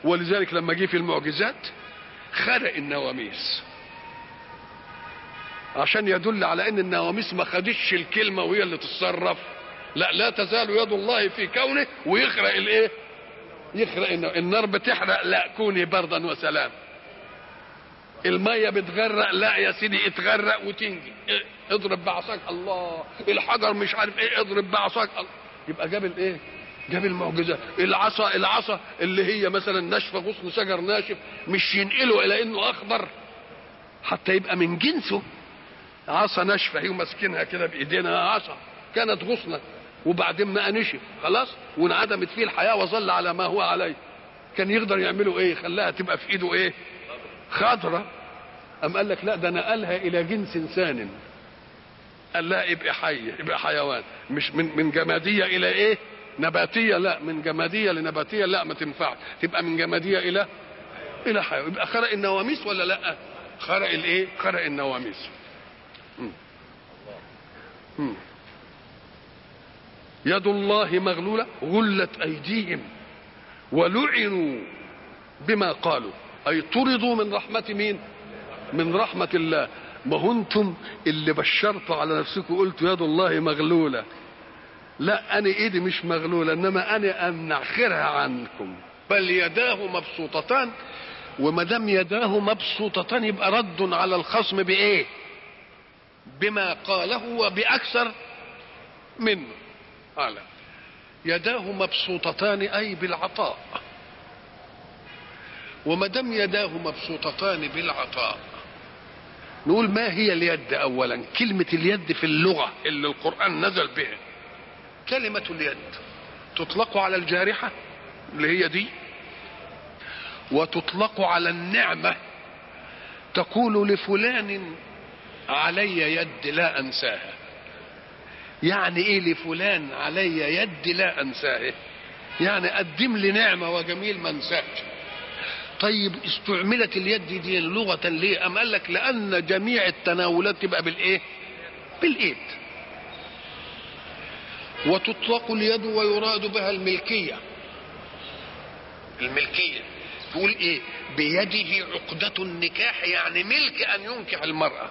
ولذلك لما جه في المعجزات خرق النواميس عشان يدل على ان النواميس ما خدتش الكلمه وهي اللي تتصرف لا لا تزال يد الله في كونه ويخرق الايه يخرق النار, النار بتحرق لا كوني بردا وسلام الميه بتغرق لا يا سيدي اتغرق وتنجي إيه؟ اضرب بعصاك الله الحجر مش عارف ايه اضرب بعصاك الله يبقى جاب الايه جاب المعجزات العصا العصا اللي هي مثلا ناشفه غصن شجر ناشف مش ينقله الى انه اخضر حتى يبقى من جنسه عصا ناشفه هي ماسكينها كده بايدينا عصا كانت غصنه وبعدين ما نشف خلاص وانعدمت فيه الحياه وظل على ما هو عليه كان يقدر يعملوا ايه خلاها تبقى في ايده ايه خضره أم قال لك لا ده نقلها إلى جنس إنسان قال لا يبقى حي يبقى حيوان مش من من جمادية إلى إيه؟ نباتية لا من جمادية لنباتية لا ما تنفعش تبقى من جمادية إلى إلى حيوان يبقى خرق النواميس ولا لا؟ خرق الإيه؟ خرق النواميس م. م. يد الله مغلولة غلت أيديهم ولعنوا بما قالوا أي طردوا من رحمة مين؟ من رحمة الله ما هو انتم اللي بشرتوا على نفسكم قلتوا يد الله مغلولة لا أنا إيدي مش مغلولة إنما أنا أمنع خيرها عنكم بل يداه مبسوطتان وما دام يداه مبسوطتان يبقى رد على الخصم بإيه؟ بما قاله وبأكثر منه قال يداه مبسوطتان أي بالعطاء وما دام يداه مبسوطتان بالعطاء نقول ما هي اليد اولا كلمه اليد في اللغه اللي القران نزل بها كلمه اليد تطلق على الجارحه اللي هي دي وتطلق على النعمه تقول لفلان علي يد لا انساها يعني ايه لفلان علي يد لا انساها يعني قدم لي نعمه وجميل ما انساهش طيب استعملت اليد دي لغة ليه؟ أم قال لك لأن جميع التناولات تبقى بالإيه؟ بالإيد. وتطلق اليد ويراد بها الملكية. الملكية. تقول إيه؟ بيده عقدة النكاح يعني ملك أن ينكح المرأة.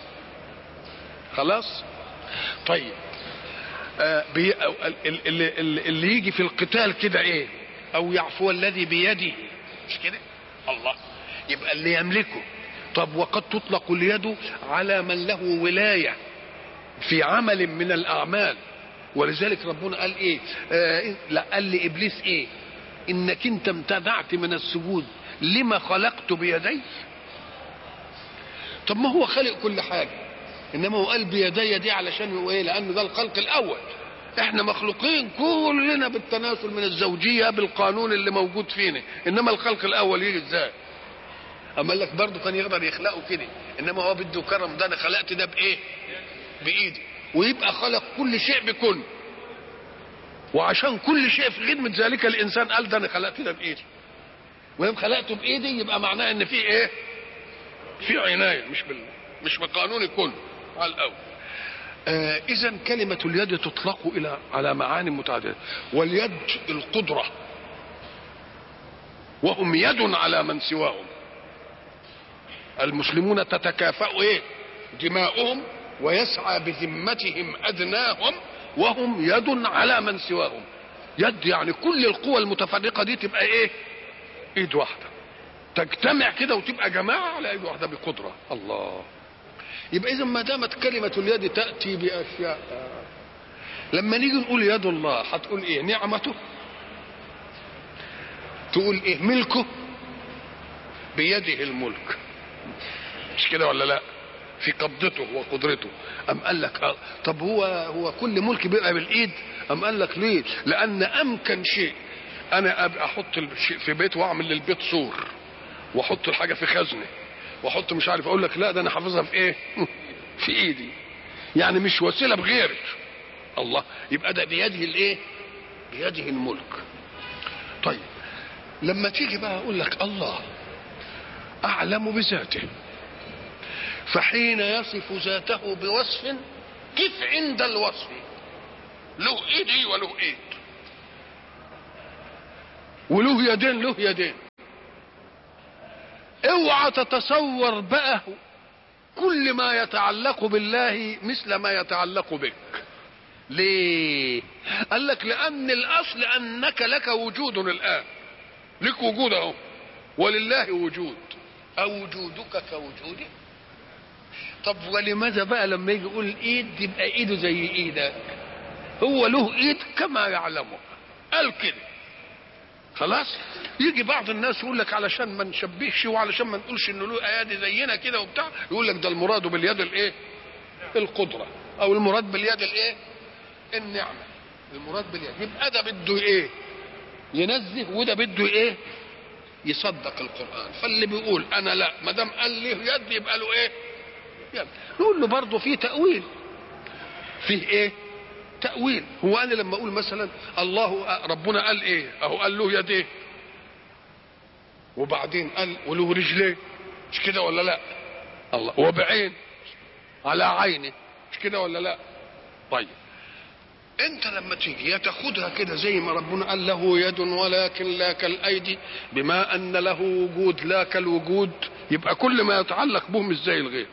خلاص؟ طيب آه بي اللي, اللي يجي في القتال كده إيه؟ أو يعفو الذي بيده مش كده؟ الله يبقى اللي يملكه طب وقد تطلق اليد على من له ولاية في عمل من الأعمال ولذلك ربنا قال إيه آه لا قال لإبليس إيه إنك أنت امتنعت من السجود لما خلقت بيدي طب ما هو خلق كل حاجة إنما هو قال بيدي دي علشان هو إيه لأنه ده الخلق الأول احنا مخلوقين كلنا بالتناسل من الزوجيه بالقانون اللي موجود فينا انما الخلق الاول يجي ازاي اما قال لك برضه كان يقدر يخلقه كده انما هو بده كرم ده انا خلقت ده بايه بايدي ويبقى خلق كل شيء بكل وعشان كل شيء في خدمه ذلك الانسان قال ده انا خلقت ده بايدي ولما خلقته بايدي يبقى معناه ان في ايه في عنايه مش بال مش بقانون الكل على الاول آه اذا كلمه اليد تطلق الى على معاني متعدده واليد القدره وهم يد على من سواهم المسلمون تتكافأ ايه دماؤهم ويسعى بذمتهم ادناهم وهم يد على من سواهم يد يعني كل القوى المتفرقه دي تبقى ايه ايد واحده تجتمع كده وتبقى جماعه على ايد واحده بقدره الله يبقى اذا ما دامت كلمه اليد تاتي باشياء لما نيجي نقول يد الله هتقول ايه نعمته تقول ايه ملكه بيده الملك مش كده ولا لا في قبضته وقدرته ام قال لك آه. طب هو هو كل ملك بيبقى بالايد ام قال لك ليه لان امكن شيء انا ابقى احط الشيء في بيت واعمل للبيت سور واحط الحاجه في خزنه واحط مش عارف اقول لك لا ده انا حافظها في ايه في ايدي يعني مش وسيله بغيري الله يبقى ده بيده الايه بيده الملك طيب لما تيجي بقى اقول لك الله اعلم بذاته فحين يصف ذاته بوصف كيف عند الوصف له ايدي وله ايد وله يدين له يدين اوعى تتصور بقى كل ما يتعلق بالله مثل ما يتعلق بك ليه قال لك لان الاصل انك لك وجود الان لك وجود اهو ولله وجود اوجودك كوجودي طب ولماذا بقى لما يجي يقول ايد يبقى ايده زي ايدك هو له ايد كما يعلمه قال كده خلاص يجي بعض الناس يقول لك علشان ما نشبهش وعلشان ما نقولش انه له ايادي زينا كده وبتاع يقول لك ده المراد باليد الايه القدره او المراد باليد الايه النعمه المراد باليد يبقى ده بده ايه ينزه وده بده ايه يصدق القران فاللي بيقول انا لا ما دام قال له يد يبقى له ايه يد نقول له برضه في تاويل فيه ايه تأويل هو أنا لما أقول مثلا الله ربنا قال إيه أهو قال له يديه وبعدين قال وله رجليه مش كده ولا لا الله وبعين على عينه مش كده ولا لا طيب انت لما تيجي يا تاخدها كده زي ما ربنا قال له يد ولكن لا كالايدي بما ان له وجود لا كالوجود يبقى كل ما يتعلق به مش زي الغير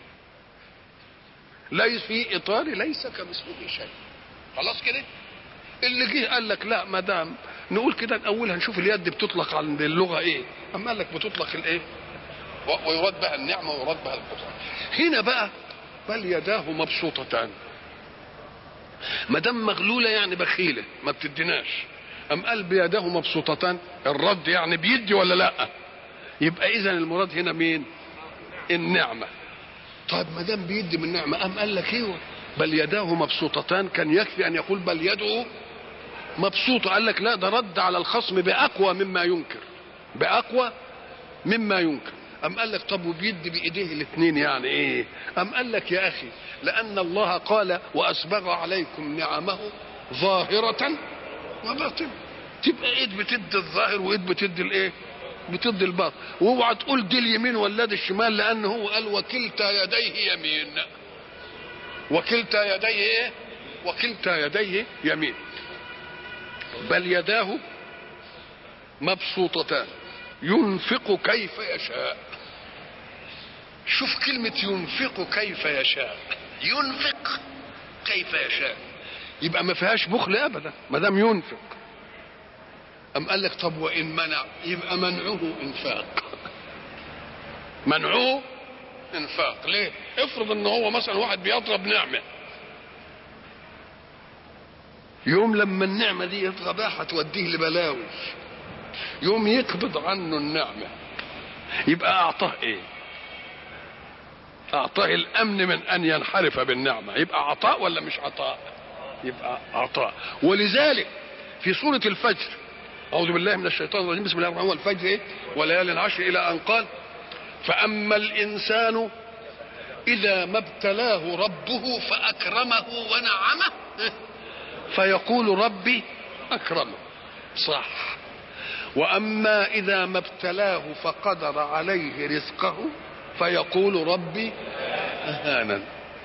ليس في اطار ليس كمثله شيء خلاص كده اللي جه قال لك لا ما دام نقول كده الاول نشوف اليد بتطلق عند اللغه ايه اما قال لك بتطلق الايه ويراد بها النعمه ويراد بها القدره هنا بقى بل يداه مبسوطتان ما دام مغلوله يعني بخيله ما بتديناش ام قال بيداه مبسوطتان الرد يعني بيدي ولا لا يبقى اذا المراد هنا مين النعمه طيب ما دام بيدي من نعمه ام قال لك ايوه بل يداه مبسوطتان كان يكفي ان يقول بل يده مبسوطه قال لك لا ده رد على الخصم باقوى مما ينكر باقوى مما ينكر أم قال لك طب وبيدي بإيديه الاثنين يعني إيه؟ أم قال لك يا أخي لأن الله قال وأسبغ عليكم نعمه ظاهرة وباطنة تبقى إيد بتدي الظاهر وإيد بتدي الإيه؟ بتدي الباطن واوعى تقول دي اليمين ولا دي الشمال لأن هو قال وكلتا يديه يمين وكلتا يديه إيه؟ وكلتا يديه يمين بل يداه مبسوطتان ينفق كيف يشاء شوف كلمة ينفق كيف يشاء ينفق كيف يشاء يبقى ما فيهاش بخل ابدا ما دام ينفق ام قال لك طب وان منع يبقى منعه انفاق منعه انفاق ليه افرض ان هو مثلا واحد بيضرب نعمه يوم لما النعمه دي يضربها هتوديه لبلاوي يوم يقبض عنه النعمة يبقى أعطاه إيه أعطاه الأمن من أن ينحرف بالنعمة يبقى عطاء ولا مش عطاء يبقى عطاء ولذلك في سورة الفجر أعوذ بالله من الشيطان الرجيم بسم الله الرحمن الرحيم الفجر إيه وليال عشر إلى أن قال فأما الإنسان إذا ما ابتلاه ربه فأكرمه ونعمه فيقول ربي أكرمه صح واما اذا ما ابتلاه فقدر عليه رزقه فيقول ربي اهانا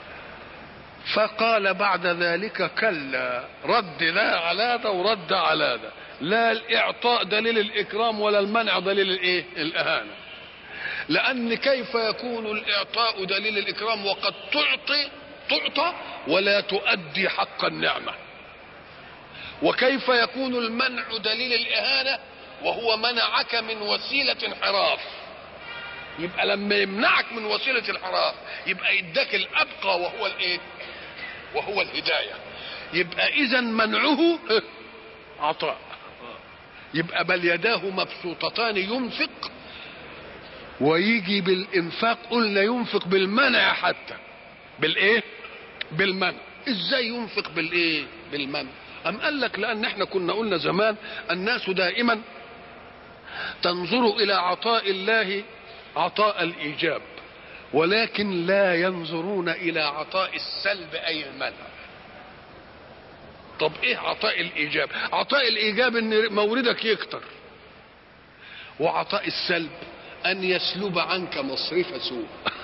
فقال بعد ذلك كلا رد لا على ده ورد على ده لا الاعطاء دليل الاكرام ولا المنع دليل الايه الاهانه لان كيف يكون الاعطاء دليل الاكرام وقد تعطي تعطى ولا تؤدي حق النعمه وكيف يكون المنع دليل الاهانه وهو منعك من وسيلة انحراف يبقى لما يمنعك من وسيلة الانحراف يبقى يداك الأبقى وهو الإيه؟ وهو الهداية يبقى إذا منعه عطاء يبقى بل يداه مبسوطتان ينفق ويجي بالإنفاق قلنا ينفق بالمنع حتى بالإيه؟ بالمنع إزاي ينفق بالإيه؟ بالمنع أم قال لك لأن احنا كنا قلنا زمان الناس دائما تنظر الى عطاء الله عطاء الايجاب ولكن لا ينظرون الى عطاء السلب اي المنع طب ايه عطاء الايجاب عطاء الايجاب ان موردك يكتر وعطاء السلب ان يسلب عنك مصرف سوء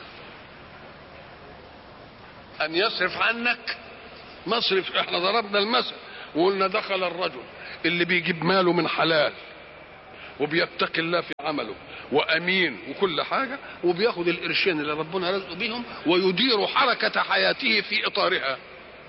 ان يصرف عنك مصرف احنا ضربنا المثل وقلنا دخل الرجل اللي بيجيب ماله من حلال وبيتقي الله في عمله وامين وكل حاجه وبياخد القرشين اللي ربنا رزقه بيهم ويدير حركه حياته في اطارها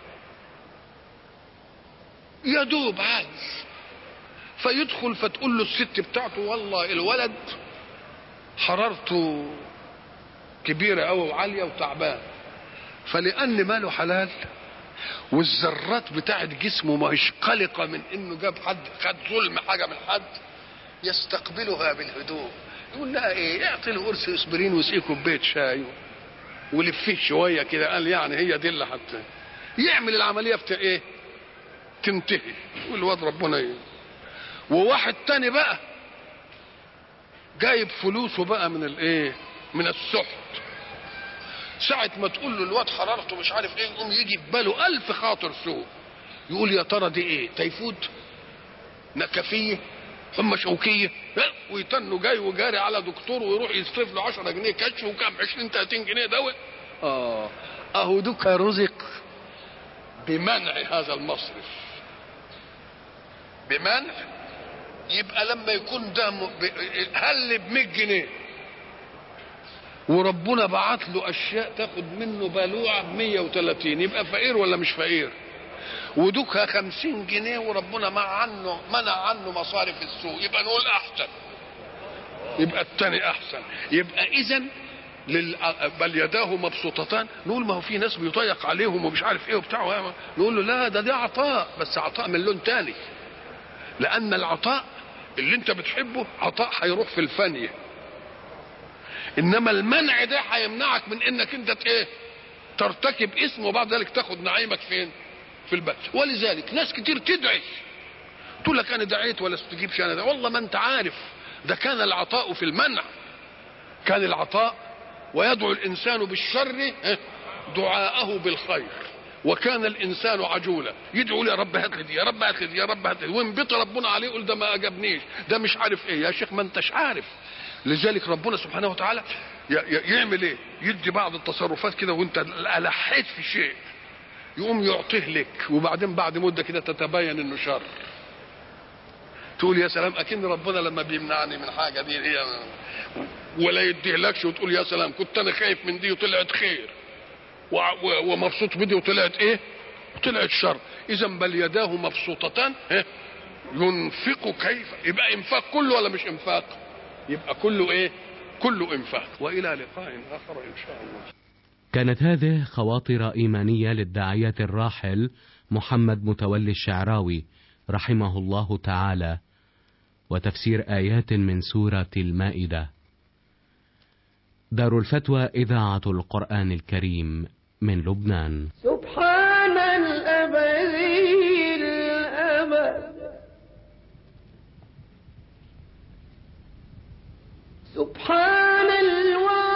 يا دوب عايز فيدخل فتقول له الست بتاعته والله الولد حرارته كبيره قوي وعاليه وتعبان فلان ماله حلال والذرات بتاعت جسمه ما هيش قلقه من انه جاب حد خد ظلم حاجه من حد يستقبلها بالهدوء يقول لها ايه اعطي له قرص اسبرين وسقيه كوبايه شاي ولفيه شويه كده قال يعني هي دي اللي حتى يعمل العمليه بتاع ايه تنتهي والواد ربنا ايه وواحد تاني بقى جايب فلوسه بقى من الايه من السحت ساعة ما تقول له الواد حرارته مش عارف ايه يقوم يجي في باله ألف خاطر سوء يقول يا ترى دي ايه تيفود نكفية حمى شوكية ويتنوا جاي وجاري على دكتور ويروح يصرف له 10 جنيه كشف وكام 20 30 جنيه دواء اه اهو دوك رزق بمنع هذا المصرف بمنع يبقى لما يكون ده هل ب 100 جنيه وربنا بعت له اشياء تاخد منه بلوعه ب 130 يبقى فقير ولا مش فقير؟ ودوكها 50 جنيه وربنا منع عنه منع عنه مصارف السوق يبقى نقول احسن يبقى الثاني احسن يبقى اذا لل... بل يداه مبسوطتان نقول ما هو في ناس بيضيق عليهم ومش عارف ايه وبتاع نقول له لا ده ده عطاء بس عطاء من لون تاني لان العطاء اللي انت بتحبه عطاء هيروح في الفانيه انما المنع ده هيمنعك من انك انت ايه ترتكب اسم وبعد ذلك تاخد نعيمك فين في البلد ولذلك ناس كتير تدعي تقول لك انا دعيت ولا استجيبش انا ده والله ما انت عارف ده كان العطاء في المنع كان العطاء ويدعو الانسان بالشر دعاءه بالخير وكان الانسان عجولا يدعو يا رب هات لي دي يا رب هات لي دي يا رب هات لي وينبط ربنا عليه يقول ده ما اجابنيش ده مش عارف ايه يا شيخ ما انتش عارف لذلك ربنا سبحانه وتعالى يعمل ايه يدي بعض التصرفات كده وانت الحيت في شيء يقوم يعطيه لك وبعدين بعد مده كده تتبين انه شر تقول يا سلام اكن ربنا لما بيمنعني من حاجه دي هي ولا يديهلكش وتقول يا سلام كنت انا خايف من دي وطلعت خير ومبسوط بدي وطلعت ايه وطلعت شر اذا بل يداه مبسوطتان ينفق كيف يبقى انفاق كله ولا مش انفاق يبقى كله ايه كله انفاق والى لقاء اخر ان شاء الله كانت هذه خواطر ايمانيه للداعيه الراحل محمد متولي الشعراوي رحمه الله تعالى وتفسير ايات من سوره المائده دار الفتوى اذاعه القران الكريم من لبنان سبحان الأبدي الأبد سبحان